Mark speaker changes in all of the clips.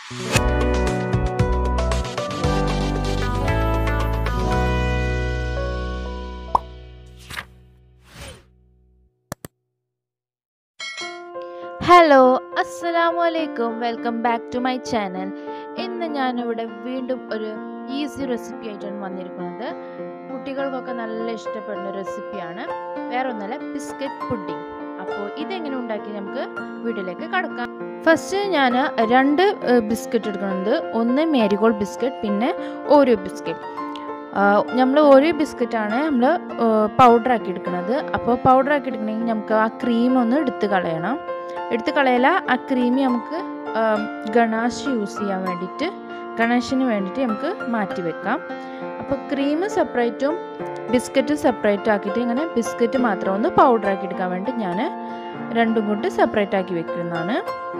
Speaker 1: hello അസ്സലാമു അലൈക്കും welcome back to my channel ഇന്ന് ഞാനിവിടെ വീണ്ടും ഒരു ഈസി റെസിപ്പി ആയിട്ടാണ് വന്നിരിക്കുന്നത് കുട്ടികൾക്കൊക്കെ നല്ല ഇഷ്ടപ്പെടുന്ന റെസിപ്പിയാണ് വേറെ ഒന്നല്ല ബിസ്ക്കറ്റ് പുഡിംഗ് അപ്പോൾ ഇതെങ്ങനെ ഉണ്ടാക്കി നമുക്ക് വീട്ടിലേക്ക് കടക്കാം ഫസ്റ്റ് ഞാൻ രണ്ട് ബിസ്ക്കറ്റ് എടുക്കുന്നുണ്ട് ഒന്ന് മേരിഗോൾ ബിസ്ക്കറ്റ് പിന്നെ ഓരോ ബിസ്ക്കറ്റ് നമ്മൾ ഓരോ ബിസ്ക്കറ്റാണ് നമ്മൾ പൗഡർ ആക്കി എടുക്കുന്നത് അപ്പോൾ പൗഡർ ആക്കി എടുക്കണമെങ്കിൽ നമുക്ക് ആ ക്രീം ഒന്ന് എടുത്ത് കളയണം എടുത്ത് കളയല ആ ക്രീമി നമുക്ക് ഗണാഷ് യൂസ് ചെയ്യാൻ വേണ്ടിയിട്ട് ഗണേഷിന് വേണ്ടിയിട്ട് നമുക്ക് മാറ്റി വെക്കാം അപ്പോൾ ക്രീം സെപ്പറേറ്റും ബിസ്ക്കറ്റ് സെപ്പറേറ്റ് ആക്കിയിട്ട് ഇങ്ങനെ ബിസ്ക്കറ്റ് മാത്രം ഒന്ന് പൗഡർ ആക്കി എടുക്കാൻ വേണ്ടി ഞാൻ രണ്ടും കൂടി സെപ്പറേറ്റ് ആക്കി വെക്കുന്നതാണ്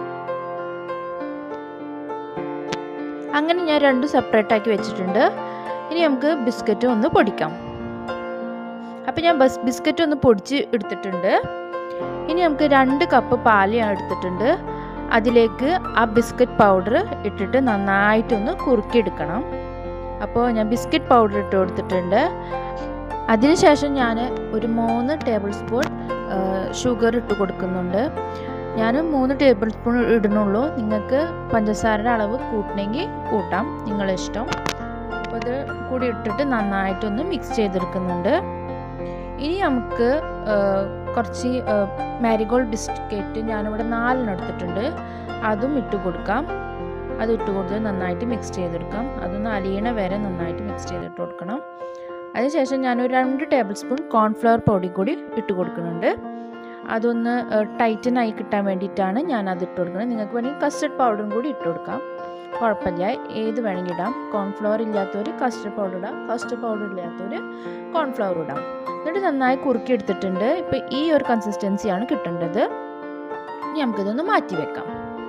Speaker 1: അങ്ങനെ ഞാൻ രണ്ടും സെപ്പറേറ്റ് ആക്കി വെച്ചിട്ടുണ്ട് ഇനി നമുക്ക് ബിസ്ക്കറ്റ് ഒന്ന് പൊടിക്കാം അപ്പോൾ ഞാൻ ബസ് ബിസ്ക്കറ്റ് ഒന്ന് പൊടിച്ച് എടുത്തിട്ടുണ്ട് ഇനി നമുക്ക് രണ്ട് കപ്പ് പാല് ഞാൻ എടുത്തിട്ടുണ്ട് അതിലേക്ക് ആ ബിസ്ക്കറ്റ് പൗഡർ ഇട്ടിട്ട് നന്നായിട്ടൊന്ന് കുറുക്കിയെടുക്കണം അപ്പോൾ ഞാൻ ബിസ്ക്കറ്റ് പൗഡർ ഇട്ട് കൊടുത്തിട്ടുണ്ട് അതിനുശേഷം ഞാൻ ഒരു മൂന്ന് ടേബിൾ സ്പൂൺ ഷുഗർ ഇട്ട് കൊടുക്കുന്നുണ്ട് ഞാൻ മൂന്ന് ടേബിൾ സ്പൂൺ ഇടുന്നുള്ളൂ നിങ്ങൾക്ക് പഞ്ചസാരയുടെ അളവ് കൂട്ടണമെങ്കിൽ കൂട്ടാം നിങ്ങളെ ഇഷ്ടം അപ്പോൾ ഇത് കൂടി ഇട്ടിട്ട് നന്നായിട്ടൊന്ന് മിക്സ് ചെയ്തെടുക്കുന്നുണ്ട് ഇനി നമുക്ക് കുറച്ച് മാരിഗോൾഡ് ബിസ്ക്കറ്റ് ഞാനിവിടെ നാലെണ്ണം എടുത്തിട്ടുണ്ട് അതും ഇട്ട് കൊടുക്കാം അത് ഇട്ട് കൊടുത്ത് നന്നായിട്ട് മിക്സ് ചെയ്തെടുക്കാം അതൊന്ന് അലിയണ വരെ നന്നായിട്ട് മിക്സ് ചെയ്തിട്ട് കൊടുക്കണം അതിനുശേഷം ഞാനൊരു രണ്ട് ടേബിൾ സ്പൂൺ കോൺഫ്ലവർ പൊടി കൂടി ഇട്ട് കൊടുക്കുന്നുണ്ട് അതൊന്ന് ടൈറ്റനായി കിട്ടാൻ വേണ്ടിയിട്ടാണ് ഞാൻ അത് ഇട്ട് കൊടുക്കുന്നത് നിങ്ങൾക്ക് വേണമെങ്കിൽ കസ്റ്റർഡ് പൗഡറും കൂടി ഇട്ട് കൊടുക്കാം കുഴപ്പമില്ല ഏത് വേണമെങ്കിൽ ഇടാം കോൺഫ്ലവർ ഇല്ലാത്തവർ കസ്റ്റർഡ് പൗഡർ ഇടാം കസ്റ്റർഡ് പൗഡർ ഇല്ലാത്തവർ കോൺഫ്ലവർ ഇടാം എന്നിട്ട് നന്നായി കുറുക്കി എടുത്തിട്ടുണ്ട് ഇപ്പോൾ ഈ ഒരു കൺസിസ്റ്റൻസിയാണ് കിട്ടേണ്ടത് ഇനി നമുക്കിതൊന്ന് മാറ്റി വെക്കാം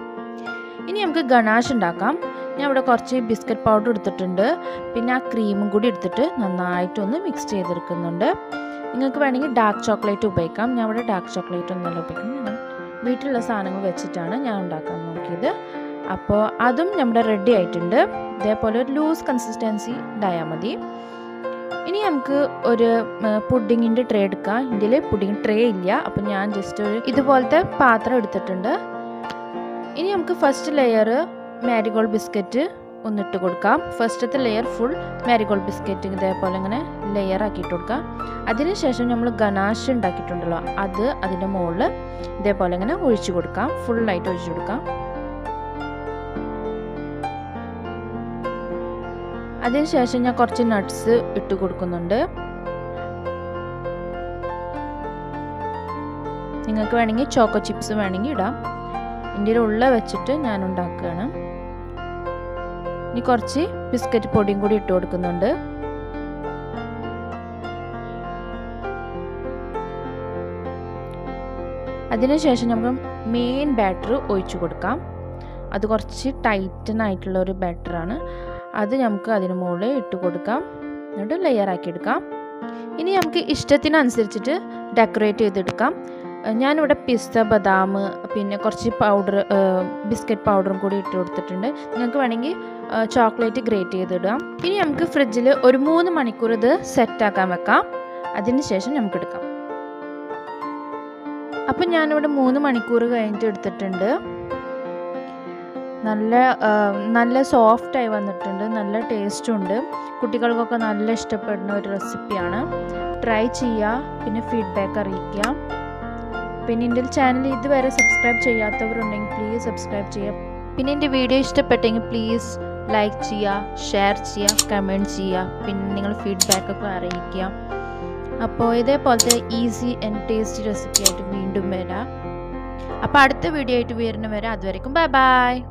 Speaker 1: ഇനി നമുക്ക് ഗണാഷ് ഉണ്ടാക്കാം ഞാൻ ഇവിടെ കുറച്ച് ബിസ്ക്കറ്റ് പൗഡർ എടുത്തിട്ടുണ്ട് പിന്നെ ആ ക്രീമും കൂടി എടുത്തിട്ട് നന്നായിട്ടൊന്ന് മിക്സ് ചെയ്തെടുക്കുന്നുണ്ട് നിങ്ങൾക്ക് വേണമെങ്കിൽ ഡാർക്ക് ചോക്ലേറ്റ് ഉപയോഗിക്കാം ഞാൻ ഇവിടെ ഡാർക്ക് ചോക്ലേറ്റ് ഒന്നല്ല ഉപയോഗിക്കുന്നത് വീട്ടിലുള്ള സാധനങ്ങൾ വെച്ചിട്ടാണ് ഞാൻ ഉണ്ടാക്കാൻ നോക്കിയത് അപ്പോൾ അതും നമ്മുടെ റെഡി ആയിട്ടുണ്ട് ഇതേപോലെ ഒരു ലൂസ് കൺസിസ്റ്റൻസി ഉണ്ടായാൽ മതി ഇനി നമുക്ക് ഒരു പുഡിങ്ങിൻ്റെ ട്രേ എടുക്കാം ഇതിൽ പുഡിങ് ട്രേ ഇല്ല അപ്പം ഞാൻ ജസ്റ്റ് ഒരു ഇതുപോലത്തെ പാത്രം എടുത്തിട്ടുണ്ട് ഇനി നമുക്ക് ഫസ്റ്റ് ലെയർ മാരിഗോൾഡ് ബിസ്ക്കറ്റ് ഒന്നിട്ട് കൊടുക്കാം ഫസ്റ്റത്തെ ലെയർ ഫുൾ മാരിഗോൾഡ് ബിസ്ക്കറ്റ് ഇതേപോലെ ഇങ്ങനെ ലെയർ ആക്കിയിട്ട് കൊടുക്കാം അതിനുശേഷം നമ്മൾ ഗനാഷ് ഉണ്ടാക്കിയിട്ടുണ്ടല്ലോ അത് അതിൻ്റെ മുകളിൽ ഇതേപോലെ ഇങ്ങനെ ഒഴിച്ചു കൊടുക്കാം ഫുള്ളായിട്ട് ഒഴിച്ചു കൊടുക്കാം അതിനുശേഷം ഞാൻ കുറച്ച് നട്ട്സ് ഇട്ട് കൊടുക്കുന്നുണ്ട് നിങ്ങൾക്ക് വേണമെങ്കിൽ ചോക്കോ ചിപ്സ് വേണമെങ്കിൽ ഇടാം ഇതിൻ്റെ ഉള്ള വെച്ചിട്ട് ഞാൻ ഉണ്ടാക്കുകയാണ് ഇനി കുറച്ച് ബിസ്ക്കറ്റ് പൊടിയും കൂടി ഇട്ട് കൊടുക്കുന്നുണ്ട് അതിനുശേഷം നമുക്ക് മെയിൻ ബാറ്റർ ഒഴിച്ചു കൊടുക്കാം അത് കുറച്ച് ടൈറ്റനായിട്ടുള്ള ഒരു ബാറ്ററാണ് അത് നമുക്ക് അതിന് മുകളിൽ ഇട്ട് കൊടുക്കാം എന്നിട്ട് ലെയർ ആക്കി എടുക്കാം ഇനി നമുക്ക് ഇഷ്ടത്തിനനുസരിച്ചിട്ട് ഡെക്കറേറ്റ് ചെയ്തെടുക്കാം ഞാനിവിടെ പിസ്ത ബദാം പിന്നെ കുറച്ച് പൗഡർ ബിസ്ക്കറ്റ് പൗഡറും കൂടി ഇട്ട് കൊടുത്തിട്ടുണ്ട് നിങ്ങൾക്ക് വേണമെങ്കിൽ ചോക്ലേറ്റ് ഗ്രേറ്റ് ചെയ്തിടാം ഇനി നമുക്ക് ഫ്രിഡ്ജിൽ ഒരു മൂന്ന് മണിക്കൂർ ഇത് സെറ്റാക്കാൻ വെക്കാം അതിന് ശേഷം നമുക്ക് എടുക്കാം അപ്പം ഞാനിവിടെ മൂന്ന് മണിക്കൂർ കഴിഞ്ഞിട്ട് എടുത്തിട്ടുണ്ട് നല്ല നല്ല സോഫ്റ്റായി വന്നിട്ടുണ്ട് നല്ല ടേസ്റ്റും ഉണ്ട് കുട്ടികൾക്കൊക്കെ നല്ല ഇഷ്ടപ്പെടുന്ന ഒരു റെസിപ്പിയാണ് ട്രൈ ചെയ്യുക പിന്നെ ഫീഡ്ബാക്ക് അറിയിക്കുക പിന്നെ എൻ്റെ ചാനൽ ഇതുവരെ സബ്സ്ക്രൈബ് ചെയ്യാത്തവരുണ്ടെങ്കിൽ പ്ലീസ് സബ്സ്ക്രൈബ് ചെയ്യുക പിന്നെ എൻ്റെ വീഡിയോ ഇഷ്ടപ്പെട്ടെങ്കിൽ പ്ലീസ് ലൈക്ക് ചെയ്യുക ഷെയർ ചെയ്യുക കമൻറ്റ് ചെയ്യുക പിന്നെ നിങ്ങൾ ഫീഡ്ബാക്കൊക്കെ അറിയിക്കുക അപ്പോൾ ഇതേപോലത്തെ ഈസി ആൻഡ് ടേസ്റ്റി റെസിപ്പി ആയിട്ട് വീണ്ടും വരാം അപ്പോൾ അടുത്ത വീഡിയോ ആയിട്ട് വരുന്ന വരെ അതുവരെയും ബൈ ബൈ